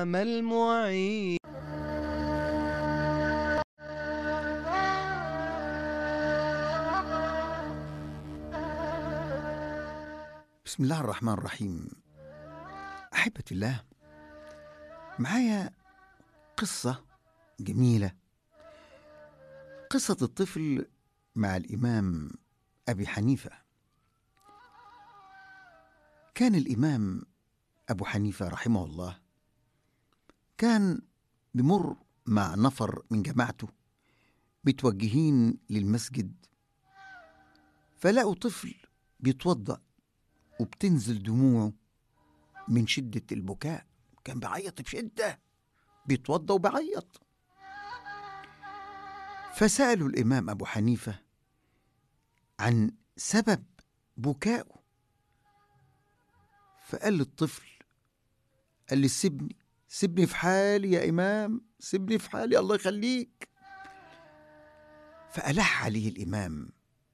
نعم المعين بسم الله الرحمن الرحيم أحبة الله معايا قصة جميلة قصة الطفل مع الإمام أبي حنيفة كان الإمام أبو حنيفة رحمه الله كان بمر مع نفر من جماعته متوجهين للمسجد فلقوا طفل بيتوضأ وبتنزل دموعه من شدة البكاء كان بيعيط بشدة بيتوضأ وبيعيط فسألوا الإمام أبو حنيفة عن سبب بكائه فقال للطفل قال لي سيبني سيبني في حالي يا إمام سيبني في حالي الله يخليك فألح عليه الإمام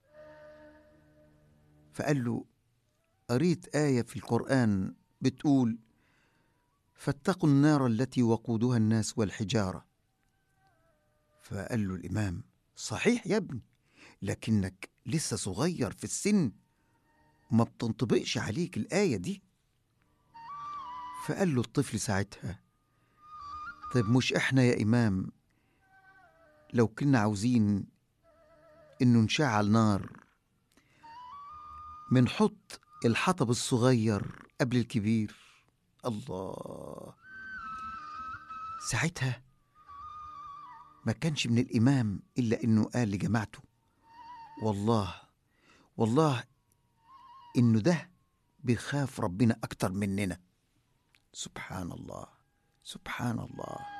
فقال له قريت آية في القرآن بتقول فاتقوا النار التي وقودها الناس والحجارة فقال له الإمام صحيح يا ابني لكنك لسه صغير في السن وما بتنطبقش عليك الآية دي فقال له الطفل ساعتها طيب مش احنا يا إمام لو كنا عاوزين إنه نشعل نار بنحط الحطب الصغير قبل الكبير الله ساعتها ما كانش من الإمام إلا إنه قال لجماعته والله والله إنه ده بيخاف ربنا أكتر مننا سبحان الله سبحان الله